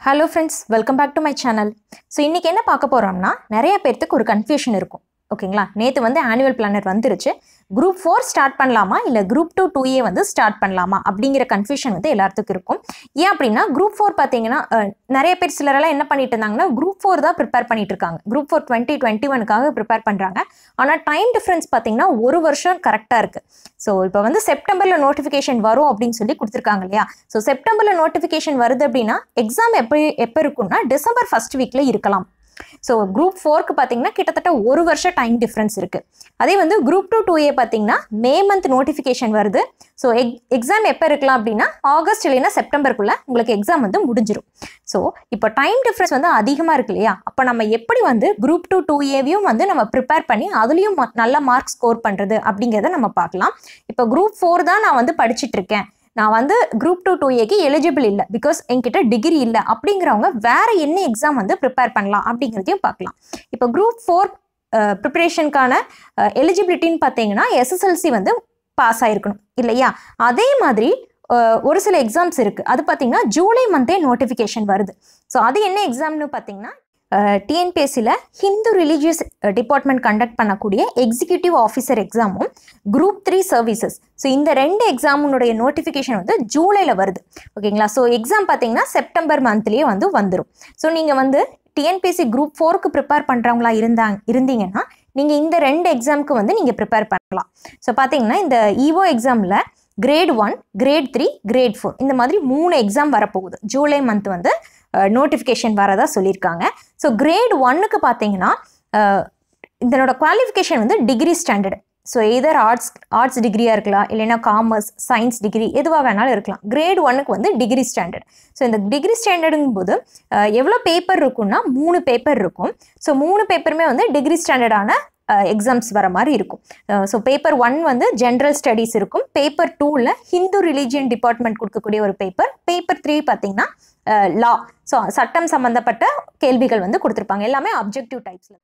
hello friends welcome back to my channel so இன்றைக்கி என்ன பார்க்க போகிறோம்னா நிறைய பேர்த்துக்கு ஒரு கன்ஃபியூஷன் இருக்கும் ஓகேங்களா நேற்று வந்து ஆனுவல் பிளானர் வந்துருச்சு குரூப் ஃபோர் ஸ்டார்ட் பண்ணலாமா இல்லை குரூப் டூ டூ ஏ வந்து ஸ்டார்ட் பண்ணலாமா அப்படிங்கிற கன்ஃபியூஷன் வந்து எல்லாத்துக்கும் இருக்கும் ஏன் அப்படின்னா குரூப் ஃபோர் பார்த்தீங்கன்னா அஹ், நிறைய பேர் சிலரெல்லாம் என்ன பண்ணிட்டு இருந்தாங்கன்னா குரூப் ஃபோர் தான் ப்ரிப்பேர் பண்ணிட்டு இருக்காங்க குரூப் ஃபோர் டுவெண்ட்டி டுவெண்ட்டி ஒனுக்காக ப்ரிப்பேர் பண்ணுறாங்க ஆனால் டைம் டிஃப்ரென்ஸ் பார்த்தீங்கன்னா ஒரு வருஷம் கரெக்டாக இருக்குது ஸோ இப்போ வந்து செப்டம்பரில் நோட்டிஃபிகேஷன் வரும் அப்படின்னு சொல்லி கொடுத்துருக்காங்க இல்லையா ஸோ செப்டம்பரில் நோட்டிஃபிகேஷன் வருது அப்படின்னா எக்ஸாம் எப்போ எப்போ இருக்கும்னா டிசம்பர் ஃபர்ஸ்ட் வீக்கில் இருக்கலாம் ஸோ குரூப் ஃபோர்க்கு பார்த்தீங்கன்னா கிட்டத்தட்ட ஒரு வருஷம் டைம் டிஃப்ரென்ஸ் இருக்குது அதே வந்து குரூப் டூ டூ ஏ பார்த்தீங்கன்னா மே மந்த் நோட்டிஃபிகேஷன் வருது ஸோ எக் எக்ஸாம் எப்போ இருக்கலாம் அப்படின்னா ஆகஸ்ட் இல்லைன்னா செப்டம்பருக்குள்ளே உங்களுக்கு எக்ஸாம் வந்து முடிஞ்சிடும் ஸோ இப்போ டைம் டிஃப்ரென்ஸ் வந்து அதிகமாக இருக்கு இல்லையா அப்போ நம்ம எப்படி வந்து குரூப் டூ டூ ஏவையும் வந்து நம்ம ப்ரிப்பேர் பண்ணி அதுலேயும் ம- நல்ல மார்க் ஸ்கோர் பண்ணுறது அப்படிங்கிறத நம்ம பார்க்கலாம் இப்போ குரூப் ஃபோர் தான் நான் வந்து படிச்சிட்டு இருக்கேன் நான் வந்து குரூப் டூ டூ ஏக்கு எலிஜிபிள் இல்லை பிகாஸ் என்கிட்ட டிகிரி இல்லை அப்படிங்கிறவங்க வேற என்ன எக்ஸாம் வந்து ப்ரிப்பேர் பண்ணலாம் அப்படிங்கிறதையும் பார்க்கலாம் இப்போ குரூப் ஃபோர் ப்ரிப்பரேஷனுக்கான எலிஜிபிலிட்டின்னு பார்த்தீங்கன்னா எஸ்எஸ்எல்சி வந்து பாஸ் ஆயிருக்கணும் இல்லையா அதே மாதிரி அஹ், ஒரு சில எக்ஸாம்ஸ் இருக்குது அது பார்த்தீங்கன்னா ஜூலை மந்தே நோட்டிஃபிகேஷன் வருது ஸோ அது என்ன எக்ஸாம்னு பார்த்தீங்கன்னா டிஎன்பிஎஸ்சியில் ஹிந்து ரிலீஜியஸ் டிபார்ட்மெண்ட் கண்டக்ட் பண்ணக்கூடிய எக்ஸிக்யூட்டிவ் ஆஃபீஸர் எக்ஸாமும் குரூப் த்ரீ சர்வீசஸ் ஸோ இந்த ரெண்டு எக்ஸாமுனுடைய நோட்டிஃபிகேஷன் வந்து ஜூலையில் வருது ஓகேங்களா ஸோ எக்ஸாம் பார்த்தீங்கன்னா செப்டம்பர் மந்த்லேயே வந்து வந்துடும் ஸோ நீங்கள் வந்து டிஎன்பிஎஸ்சி குரூப் ஃபோருக்கு ப்ரிப்பேர் பண்ணுறவங்களா இருந்தாங்க இருந்தீங்கன்னா நீங்கள் இந்த ரெண்டு எக்ஸாமுக்கு வந்து நீங்கள் ப்ரிப்பேர் பண்ணலாம் ஸோ பார்த்தீங்கன்னா இந்த இஓ எக்ஸாமில் grade one grade three grade four இந்த மாதிரி மூணு எக்ஸாம் வரப்போகுது ஜூலை மந்த் வந்து நோட்டிஃபிகேஷன் வரதா சொல்லியிருக்காங்க ஸோ கிரேட் ஒன்னுக்கு பார்த்தீங்கன்னா அஹ், இதனோட குவாலிஃபிகேஷன் வந்து degree standard so either arts arts டிகிரியாக இருக்கலாம் இல்லைன்னா காமர்ஸ் சயின்ஸ் டிகிரி எதுவாக வேணாலும் இருக்கலாம் கிரேட் ஒன்னுக்கு வந்து டிகிரி ஸ்டாண்டர்ட் ஸோ இந்த டிகிரி ஸ்டாண்டர்டுங்கும் போது அஹ், எவ்வளோ பேப்பர் இருக்கும்னா மூணு பேப்பர் இருக்கும் ஸோ மூணு பேப்பருமே வந்து டிகிரி ஸ்டாண்டர்டான எக்ஸாம்ஸ் வர மாதிரி இருக்கும் ஸோ பேப்பர் ஒன் வந்து ஜென்ரல் ஸ்டடீஸ் இருக்கும் பேப்பர் டூவில் ஹிந்து ரிலீஜியன் டிபார்ட்மெண்ட் கொடுக்கக்கூடிய ஒரு பேப்பர் பேப்பர் த்ரீ பார்த்தீங்கன்னா லா ஸோ சட்டம் சம்மந்தப்பட்ட கேள்விகள் வந்து கொடுத்துருப்பாங்க எல்லாமே அப்ஜெக்டிவ் டைப்ஸில்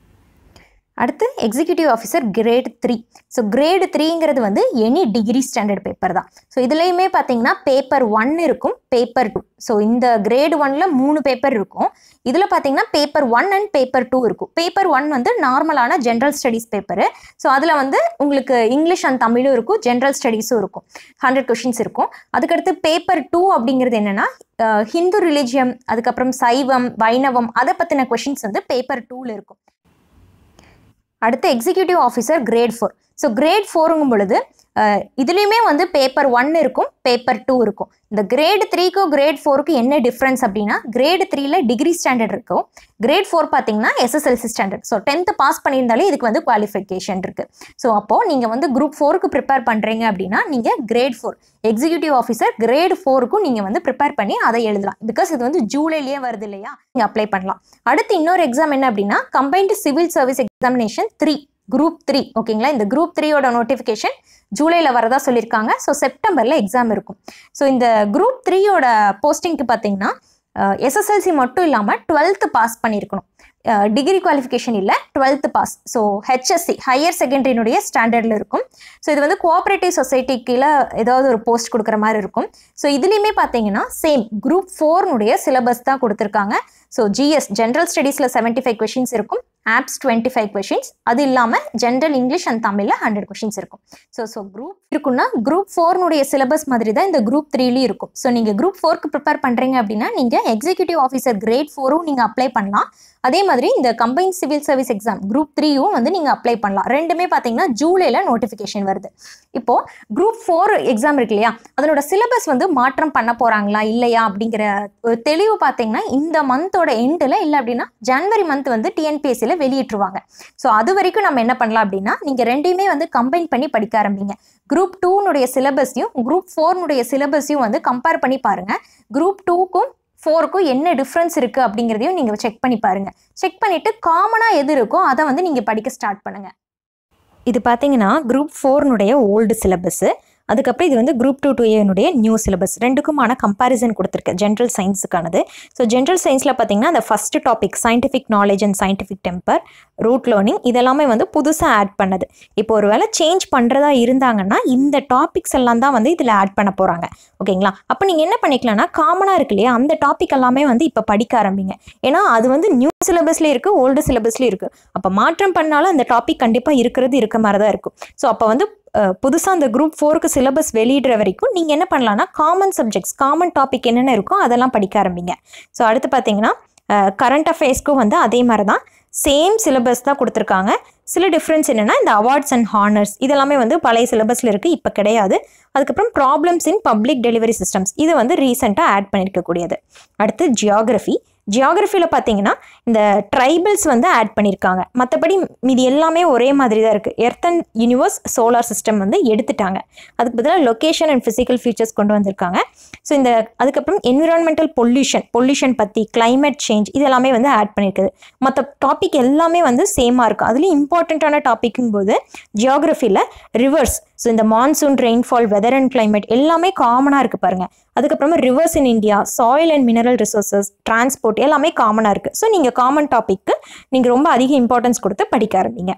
அடுத்து executive officer grade three so grade த்ரீங்கிறது வந்து எனி டிகிரி ஸ்டாண்டர்ட் பேப்பர் தான் ஸோ இதுலேயுமே பார்த்தீங்கன்னா பேப்பர் ஒன் இருக்கும் பேப்பர் டூ ஸோ இந்த கிரேடு ஒன்ல மூணு பேப்பர் இருக்கும் இதில் பார்த்தீங்கன்னா paper one and paper two இருக்கும் பேப்பர் ஒன் வந்து நார்மலான ஜென்ரல் ஸ்டடீஸ் பேப்பரு ஸோ அதில் வந்து உங்களுக்கு இங்கிலீஷ் அண்ட் தமிழும் இருக்கும் ஜென்ரல் ஸ்டடீஸும் இருக்கும் ஹண்ட்ரட் கொஷின்ஸ் இருக்கும் அதுக்கடுத்து பேப்பர் டூ அப்படிங்கிறது என்னென்னா ஹிந்து ரிலிஜியம் அதுக்கப்புறம் சைவம் வைணவம் அதை பற்றின கொஷின்ஸ் வந்து பேப்பர் டூவில் இருக்கும் அடுத்து executive officer grade four so grade ஃபோருங்கும் பொழுது அஹ், இதுலேயுமே வந்து பேப்பர் ஒன் இருக்கும் பேப்பர் டூ இருக்கும் இந்த கிரேட் த்ரீக்கும் கிரேட் ஃபோருக்கும் என்ன டிஃப்ரென்ஸ் அப்படின்னா கிரேட் த்ரீல டிகிரி ஸ்டாண்டர்ட் இருக்கும் கிரேட் ஃபோர் பார்த்தீங்கன்னா SSLC standard so tenth pass பண்ணியிருந்தாலே இதுக்கு வந்து குவாலிஃபிகேஷன் இருக்குது ஸோ அப்போது நீங்கள் வந்து குரூப் ஃபோருக்கு ப்ரிப்பேர் பண்ணுறீங்க அப்படின்னா நீங்கள் grade four executive officer grade ஃபோருக்கும் நீங்கள் வந்து ப்ரிப்பேர் பண்ணி அதை எழுதலாம் பிகாஸ் இது வந்து ஜூலைலேயே வருது இல்லையா நீங்கள் அப்ளை பண்ணலாம் அடுத்து இன்னொரு எக்ஸாம் என்ன அப்படின்னா combined civil service examination three group three ஓகேங்களா இந்த குரூப் த்ரீயோட நோட்டிஃபிகேஷன் ஜூலையில் வரதா சொல்லியிருக்காங்க ஸோ செப்டம்பரில் எக்ஸாம் இருக்கும் ஸோ இந்த குரூப் த்ரீயோட போஸ்டிங்க்கு பார்த்தீங்கன்னா எஸ்எஸ்எல்சி மட்டும் இல்லாமல் டுவெல்த்து பாஸ் பண்ணியிருக்கணும் டிகிரி குவாலிஃபிகேஷன் இல்லை twelfth pass so HSC higher செகண்டரினுடைய ஸ்டாண்டர்டில் இருக்கும் ஸோ இது வந்து கோஆப்ரேட்டிவ் சொசைட்டி கீழே ஏதாவது ஒரு போஸ்ட் கொடுக்குற மாதிரி இருக்கும் ஸோ இதுலேயுமே பார்த்தீங்கன்னா சேம் குரூப் ஃபோர்னுடைய சிலபஸ் தான் கொடுத்துருக்காங்க ஸோ ஜிஎஸ் ஜென்ரல் ஸ்டடீஸில் செவன்ட்டி ஃபைவ் கொஷின்ஸ் இருக்கும் ஆப்ஸ் டுவெண்ட்டி ஃபைவ் கொஷின்ஸ் அது இல்லாமல் ஜென்ரல் இங்கிலீஷ் அண்ட் தமிழில் ஹண்ட்ரட் கொஷின்ஸ் இருக்கும் ஸோ ஸோ குரூப் இருக்குன்னா குரூப் ஃபோர்னுடைய சிலபஸ் மாதிரி தான் இந்த குரூப் த்ரீலையும் இருக்கும் ஸோ நீங்கள் குரூப் ஃபோர்க்கு ப்ரிப்பேர் பண்ணுறீங்க அப்படின்னா நீங்கள் எக்ஸிக்யூட்டிவ் ஆஃபீஸர் கிரேட் ஃபோரும் நீங்கள் அப்ளை பண்ணலாம் அதே மாதிரி இந்த combine civil service exam group த்ரீயும் வந்து நீங்கள் அப்ளை பண்ணலாம் ரெண்டுமே பார்த்தீங்கன்னா ஜூலையில் நோட்டிஃபிகேஷன் வருது இப்போ குரூப் ஃபோர் எக்ஸாம் இருக்கு இல்லையா அதனோட சிலபஸ் வந்து மாற்றம் பண்ண போகிறாங்களா இல்லையா அப்படிங்கிற ஒரு தெளிவு பார்த்தீங்கன்னா இந்த மந்தோட எண்டில் இல்லை அப்படின்னா ஜனவரி மந்த் வந்து டிஎன்பிஎஸ்சியில் வெளியிட்டுருவாங்க ஸோ அது வரைக்கும் நம்ம என்ன பண்ணலாம் அப்படின்னா நீங்கள் ரெண்டையுமே வந்து கம்பைன் பண்ணி படிக்க ஆரம்பிங்க குரூப் டூனுடைய சிலபஸையும் குரூப் ஃபோர்னுடைய சிலபஸையும் வந்து கம்பேர் பண்ணி பாருங்கள் குரூப் டூக்கும் ஃபோருக்கும் என்ன டிஃப்ரென்ஸ் இருக்குது அப்படிங்கிறதையும் நீங்கள் செக் பண்ணி பாருங்கள் செக் பண்ணிவிட்டு காமனாக எது இருக்கோ அதை வந்து நீங்கள் படிக்க ஸ்டார்ட் பண்ணுங்கள் இது பார்த்தீங்கன்னா குரூப் ஃபோர்னுடைய ஓல்டு சிலபஸ்ஸு அதுக்கப்புறம் இது வந்து குரூப் டூ டூ ஏனுடைய நியூ சிலபஸ் ரெண்டுக்குமான கம்பாரிசன் கொடுத்துருக்கு ஜென்ரல் சயின்ஸுக்கானது ஸோ ஜென்ரல் சயின்ஸில் பார்த்தீங்கன்னா அந்த first topic scientific knowledge and scientific temper root learning இதெல்லாமே வந்து புதுசாக ஆட் பண்ணது இப்போ ஒரு வேளை சேஞ்ச் பண்ணுறதா இருந்தாங்கன்னா இந்த டாபிக்ஸ் எல்லாம் தான் வந்து இதில் ஆட் பண்ண போகிறாங்க ஓகேங்களா அப்போ நீங்கள் என்ன பண்ணிக்கலாம்னா காமனாக இருக்கு இல்லையா அந்த டாபிக் எல்லாமே வந்து இப்போ படிக்க ஆரம்பிங்க ஏன்னா அது வந்து நியூ சிலபஸ்லேயும் இருக்குது ஓல்டு சிலபஸ்லேயும் இருக்குது அப்போ மாற்றம் பண்ணாலும் அந்த டாபிக் கண்டிப்பாக இருக்கிறது இருக்க மாதிரி தான் இருக்கும் ஸோ அப்போ வந்து புதுசாக அந்த குரூப் ஃபோருக்கு சிலபஸ் வெளியிடுற வரைக்கும் நீங்கள் என்ன பண்ணலாம்னா காமன் சப்ஜெக்ட்ஸ் காமன் டாபிக் என்னென்ன இருக்கோ அதெல்லாம் படிக்க ஆரம்பிங்க ஸோ அடுத்து பார்த்தீங்கன்னா கரண்ட் அஃபேர்ஸ்க்கும் வந்து அதே மாதிரி தான் சேம் சிலபஸ் தான் கொடுத்துருக்காங்க சில டிஃப்ரென்ஸ் என்னென்னா இந்த அவார்ட்ஸ் அண்ட் ஹானர்ஸ் இதெல்லாமே வந்து பழைய சிலபஸில் இருக்குது இப்போ கிடையாது அதுக்கப்புறம் problems in public delivery systems இது வந்து ரீசெண்டாக ஆட் பண்ணியிருக்கக்கூடியது அடுத்து ஜியாகிரஃபி ஜியாகிரஃபியில் பார்த்தீங்கன்னா இந்த ட்ரைபிள்ஸ் வந்து ஆட் பண்ணியிருக்காங்க மற்றபடி மீதி எல்லாமே ஒரே மாதிரி தான் இருக்குது earth and universe solar system வந்து எடுத்துட்டாங்க அதுக்கு பதிலாக லொக்கேஷன் அண்ட் ஃபிசிக்கல் ஃபீச்சர்ஸ் கொண்டு வந்திருக்காங்க ஸோ இந்த அதுக்கப்புறம் என்விரான்மெண்டல் பொல்யூஷன் பொல்யூஷன் பற்றி கிளைமேட் சேஞ்ச் இது எல்லாமே வந்து ஆட் பண்ணியிருக்குது மற்ற டாபிக் எல்லாமே வந்து சேமாக இருக்கும் அதுலேயும் இம்பார்ட்டண்ட்டான டாபிக்கும் போது ஜியாகிரஃபியில் ரிவர்ஸ் ஸோ இந்த monsoon rainfall weather and climate எல்லாமே காமனாக இருக்குது பாருங்கள் அதுக்கப்புறமா rivers in India soil and mineral resources transport எல்லாமே காமனாக இருக்குது ஸோ நீங்கள் காமன் டாபிக்கு நீங்கள் ரொம்ப அதிக இம்பார்ட்டன்ஸ் கொடுத்து படிக்க ஆரம்பிங்க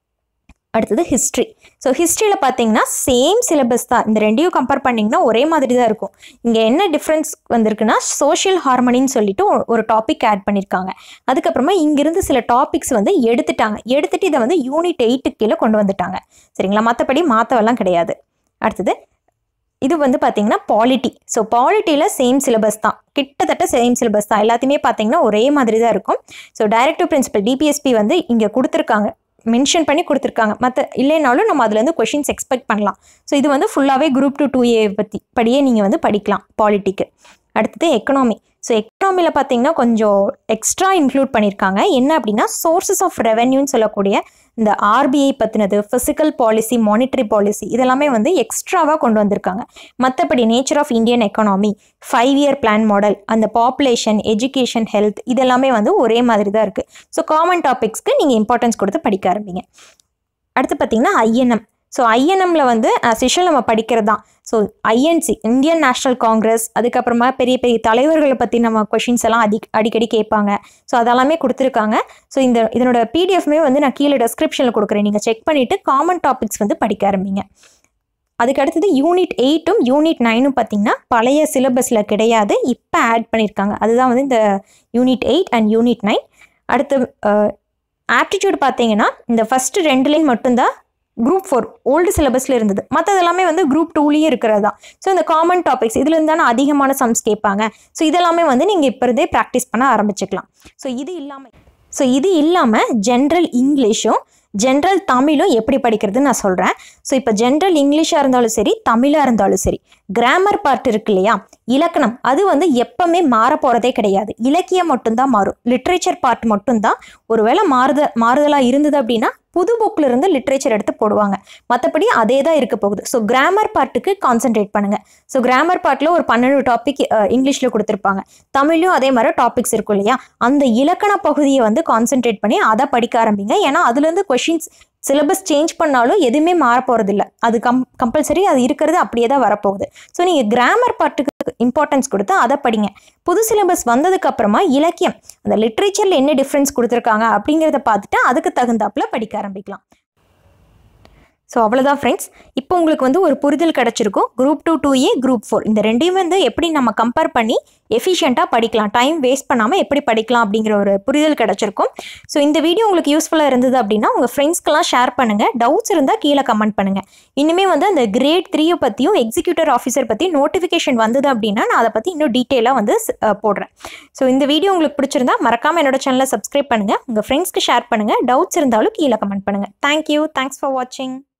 அடுத்தது ஹிஸ்ட்ரி ஸோ ஹிஸ்ட்ரியில் பார்த்தீங்கன்னா சேம் சிலபஸ் தான் இந்த ரெண்டையும் கம்பேர் பண்ணிங்கன்னா ஒரே மாதிரி தான் இருக்கும் இங்கே என்ன டிஃப்ரென்ஸ் வந்திருக்குன்னா சோஷியல் ஹார்மனின்னு சொல்லிட்டு ஒ- ஒரு டாபிக் ஆட் பண்ணியிருக்காங்க அதுக்கப்புறமா இங்கிருந்து சில டாபிக்ஸ் வந்து எடுத்துட்டாங்க எடுத்துட்டு இதை வந்து யூனிட் எயிட்டு கீழே கொண்டு வந்துட்டாங்க சரிங்களா மற்றபடி மாற்றவெல்லாம் கிடையாது அடுத்தது இது வந்து பார்த்தீங்கன்னா பாலிட்டி ஸோ பாலிட்டியில் சேம் சிலபஸ் தான் கிட்டத்தட்ட சேம் சிலபஸ் தான் எல்லாத்தையுமே பார்த்தீங்கன்னா ஒரே மாதிரி தான் இருக்கும் ஸோ டைரக்டிவ் பிரின்சிபல் டிபிஎஸ்பி வந்து இங்கே கொடுத்துருக்காங்க மென்ஷன் பண்ணி கொடுத்துருக்காங்க மற்ற இல்லைனாலும் நம்ம அதுலேருந்து கொஷின்ஸ் எக்ஸ்பெக்ட் பண்ணலாம் ஸோ இது வந்து ஃபுல்லாகவே குரூப் டூ டூ ஏ பற்றி படியே நீங்கள் வந்து படிக்கலாம் பாலிட்டிக்கு அடுத்தது எக்கனாமி ஸோ எக்கனாமியில் பார்த்தீங்கன்னா கொஞ்சம் எக்ஸ்ட்ரா இன்க்ளூட் பண்ணியிருக்காங்க என்ன அப்படின்னா சோர்சஸ் ஆஃப் ரெவென்யூன்னு சொல்லக்கூடிய இந்த ஆர்பிஐ பற்றினது ஃபிசிக்கல் பாலிசி மானிட்டரி பாலிசி இதெல்லாமே வந்து எக்ஸ்ட்ராவாக கொண்டு வந்திருக்காங்க மற்றபடி nature of Indian economy five year plan model அந்த பாப்புலேஷன் எஜுகேஷன் ஹெல்த் இதெல்லாமே வந்து ஒரே மாதிரி தான் இருக்குது ஸோ காமன் டாபிக்ஸ்க்கு நீங்கள் இம்பார்ட்டன்ஸ் கொடுத்து படிக்க ஆரம்பிங்க அடுத்து பார்த்தீங்கன்னா ஐஎன்எம் ஸோ ஐஎன்எம்ல வந்து சிஷல் நம்ம படிக்கிறது தான் so INC Indian National Congress அதுக்கப்புறமா பெரிய பெரிய தலைவர்களை பற்றி நம்ம கொஷின்ஸ் எல்லாம் அடி அடிக்கடி கேட்பாங்க ஸோ அதெல்லாமே கொடுத்துருக்காங்க ஸோ இந்த இதனோட பிடிஎஃப்மே வந்து நான் கீழே டெஸ்கிரிப்ஷனில் கொடுக்குறேன் நீங்கள் செக் பண்ணிவிட்டு காமன் டாபிக்ஸ் வந்து படிக்க ஆரம்பிங்க அதுக்கு அடுத்தது யூனிட் எயிட்டும் யூனிட் நைனும் பார்த்தீங்கன்னா பழைய சிலபஸில் கிடையாது இப்போ ஆட் பண்ணியிருக்காங்க அதுதான் வந்து இந்த unit eight and unit nine அடுத்து ஆப்டிடியூட் பார்த்தீங்கன்னா இந்த ஃபஸ்ட்டு ரெண்டு லைன் மட்டும்தான் குரூப் ஃபோர் ஓல்டு சிலபஸில் இருந்தது மற்றது எல்லாமே வந்து குரூப் டூலேயும் இருக்கிறது தான் ஸோ இந்த காமன் டாபிக்ஸ் இதுலேருந்து தானே அதிகமான சம்ஸ் கேட்பாங்க ஸோ இதெல்லாமே வந்து நீங்கள் இப்போ இருந்தே ப்ராக்டிஸ் பண்ண ஆரம்பிச்சுக்கலாம் ஸோ இது இல்லாமல் ஸோ இது இல்லாமல் ஜென்ரல் இங்கிலீஷும் ஜென்ரல் தமிழும் எப்படி படிக்கிறதுன்னு நான் சொல்கிறேன் ஸோ இப்போ ஜென்ரல் இங்கிலீஷாக இருந்தாலும் சரி தமிழாக இருந்தாலும் சரி கிராமர் பார்ட் இருக்கு இல்லையா இலக்கணம் அது வந்து எப்பவுமே மாற போகிறதே கிடையாது இலக்கியம் மட்டும்தான் மாறும் லிட்ரேச்சர் பார்ட் மட்டும்தான் ஒருவேளை மாறுத மாறுதலாக இருந்தது அப்படின்னா புது புக்கில் இருந்து லிட்ரேச்சர் எடுத்து போடுவாங்க மற்றபடி அதே தான் இருக்க போகுது ஸோ கிராமர் பார்ட்டுக்கு கான்சென்ட்ரேட் பண்ணுங்கள் ஸோ கிராமர் பார்ட்டில் ஒரு பன்னெண்டு டாபிக் இங்கிலீஷில் கொடுத்துருப்பாங்க தமிழ்லையும் அதே மாதிரி டாபிக்ஸ் இருக்கும் இல்லையா அந்த இலக்கண பகுதியை வந்து கான்சென்ட்ரேட் பண்ணி அதை படிக்க ஆரம்பிங்க ஏன்னா அதுலேருந்து கொஷின்ஸ் சிலபஸ் சேஞ்ச் பண்ணாலும் எதுவுமே மாற போகிறதில்ல அது கம் கம்பல்சரி அது இருக்கிறது அப்படியே தான் வரப்போகுது ஸோ நீங்கள் கிராமர் பார்ட்டுக்கு இம்பார்ட்டன்ஸ் கொடுத்து அதை படிங்க புது சிலபஸ் வந்ததுக்கு அப்புறமா இலக்கியம் அந்த லிட்ரேச்சரில் என்ன டிஃப்ரென்ஸ் கொடுத்துருக்காங்க அப்படிங்கிறத பார்த்துட்டு அதுக்கு தகுந்தாப்புல படிக்க ஆரம்பிக்கலாம் ஸோ அவ்வளோதான் ஃப்ரெண்ட்ஸ் இப்போ உங்களுக்கு வந்து ஒரு புரிதல் கிடச்சிருக்கும் group two two A group four இந்த ரெண்டையும் வந்து எப்படி நம்ம கம்பேர் பண்ணி எஃபிஷியண்ட்டாக படிக்கலாம் டைம் வேஸ்ட் பண்ணாமல் எப்படி படிக்கலாம் அப்படிங்கிற ஒரு புரிதல் கிடச்சிருக்கும் ஸோ இந்த வீடியோ உங்களுக்கு யூஸ்ஃபுல்லாக இருந்தது அப்படின்னா உங்கள் ஃப்ரெண்ட்ஸ்க்கெல்லாம் ஷேர் பண்ணுங்கள் டவுட்ஸ் இருந்தால் கீழே கமெண்ட் பண்ணுங்கள் இனிமே வந்து அந்த கிரேட் த்ரீயை பற்றியும் எக்ஸிக்யூட்டிவ் ஆஃபீஸர் பற்றி நோட்டிஃபிகேஷன் வந்தது அப்படின்னா நான் அதை பற்றி இன்னும் டீட்டெயிலாக வந்து அஹ், போடுறேன் ஸோ இந்த வீடியோ உங்களுக்கு பிடிச்சிருந்தா மறக்காமல் என்னோட சேனலை சப்ஸ்கிரைப் பண்ணுங்கள் உங்கள் ஃப்ரெண்ட்ஸ்க்கு ஷேர் பண்ணுங்கள் டவுட்ஸ் இருந்தாலும் கீழே கமெண்ட் பண்ணுங்கள் தேங்க்யூ தேங்க்ஸ் ஃபார் வாட்சிங்